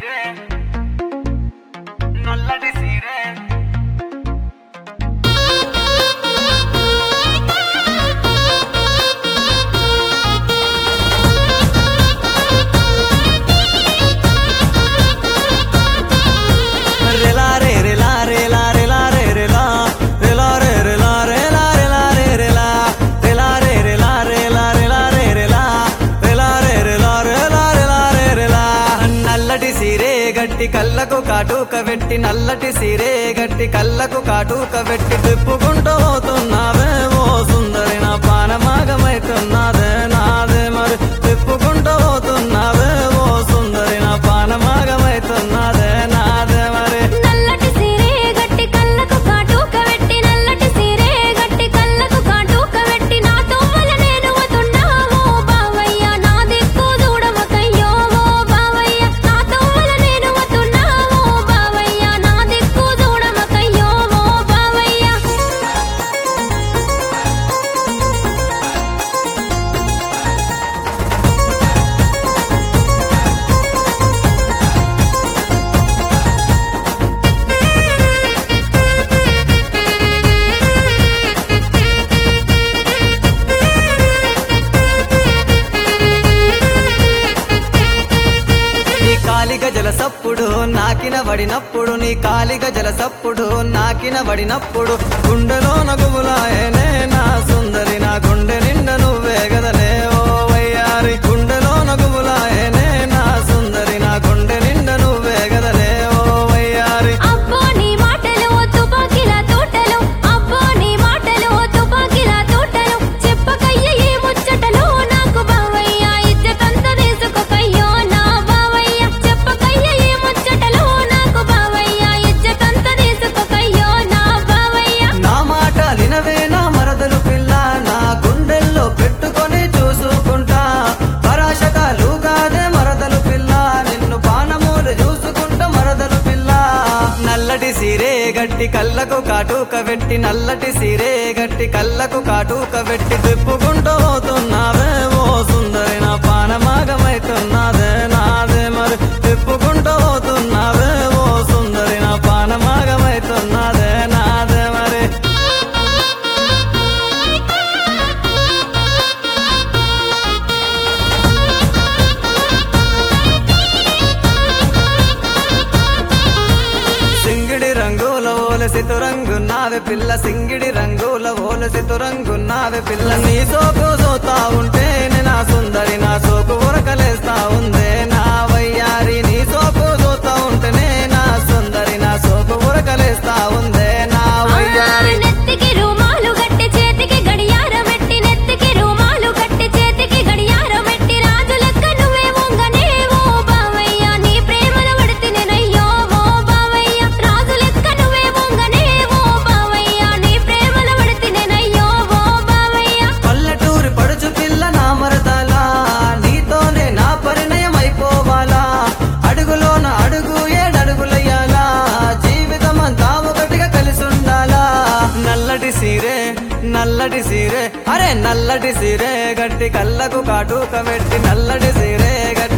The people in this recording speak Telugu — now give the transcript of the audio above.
సీరే నల్లటి సీరే రెలా రే రెలా రెలా రెలా రే రెలా రెలా రే రెలా రెలా రెలా రే రెలా రెలా రే రెలా రెలా రెలా రే రెలా రెలా రే రెలా రెలా రెలా రే రెలా నల్లటి సీరే గట్టి కళ్ళకు కాటుక పెట్టి నల్లటి సీరే గట్టి కళ్ళకు కాటుక పెట్టి తిప్పుకుంటూ పోతున్నావే ఓ సుందరి నా పానమాగమైతున్నదే నాదే మరి తిప్పుకుంటూ పోతున్నావే ఓ సుందరి నా పానమాగమైతున్నదే నాదే మరి నల్లటి సీరే గట్టి కళ్ళకు కాటుక పెట్టి నల్లటి సీరే గట్టి కళ్ళకు కాటుక పెట్టి నా తోవల నేను వతున్నావో బావయ్య నా దిక్కు చూడమకయ్యో ఓ బావయ్య నా తోవల నేను వతున్నావో బావయ్య నా దిక్కు చూడమకయ్యో ఓ బావయ్య నీ కాలిగ జల సప్పుడు నాకిన పడినప్పుడు నీ కాలిగ జల సప్పుడు నాకిన పడినప్పుడు గుండెలో నగుములాయనే నా సుందరి నా గుండె నిండ నువ్వే గదలే ఓ వయ్యారి గుండెలో నగుములాయనే నా సుందరి నా గుండె నిండ నువ్వే గదలే ఓ వయ్యారి అబ్బో నీ మాటలు తుపాకీల తోటలు అబ్బో నీ మాటలు తుపాకీల తోటలు చెప్పకయ్య ఏ ముచ్చటలు నాకు బావయ్య ఇజ్జతంతా తీసుకోకయ్యో నా బావయ్య చెప్పకయ్య ఏ ముచ్చటలు నాకు బావయ్య ఇజ్జతంతా తీసుకోకయ్యో నా బావయ్య నా మాట వినవే నా మరదలు పిల్ల నా గుండెల్లో పెట్టుకొని చూసుకుంటా పరాశకాలు కాదే మరదలు పిల్ల నిన్ను పానమూలు చూసుకుంటా మరదలు పిల్ల నల్లటి సీరే గట్టి కళ్ళకు కాటుక పెట్టి నల్లటి సీరే గట్టి కళ్ళకు కాటుక పెట్టి తిప్పుకుంటూ పోతున్నావే ఓ సుందరి నా పానమాగమైతున్నదే నాదే మరి తిప్పుకుంటూ పోతున్నావే ఓ సుందరి నా పానమాగమైతున్నదే నాదే మరి సింగిడి రంగుల ఓలసి రంగున్నావే పిల్ల సింగిడి రంగుల ఓలసి రంగున్నావే పిల్ల నీ సోకు సోతా ఉంటే నా సుందరి నా సోకు ఉరకలేస్తా ఉందే నా వయ్యారి నీ సోకు సోతా ఉంటేనే నా సుందరి నా సోకు ఉరకలేస్తా ఉందే నా వయ్యారి నెత్తికి రుమాలు గట్టి చేతికి గడియారం పెట్టి నెత్తికి రుమాలు గట్టి చేతికి గడియారం పెట్టి రాజు లెక్క నువ్వే వంగనే ఓ బావయ్య నీ ప్రేమల పడితే నేనయ్యో ఓ బావయ్య రాజు లెక్క నువ్వే వంగనే ఓ బావయ్య నీ ప్రేమల పడితే నేనయ్యో ఓ బావయ్య పల్లెటూరి పడుచు పిల్ల నా మరదలా నీతోనే నా పరిణయం అయిపోవాలా అడుగులోన అడుగు ఏడడుగులయ్యాలా జీవితం అంతా ఒకటిగా కలిసి ఉండాలా నల్లటి సీరే నల్లటి సీరే అరే నల్లటి సీరే గట్టి కళ్ళకు కాటుక పెట్టి నల్లటి సీరే గట్టి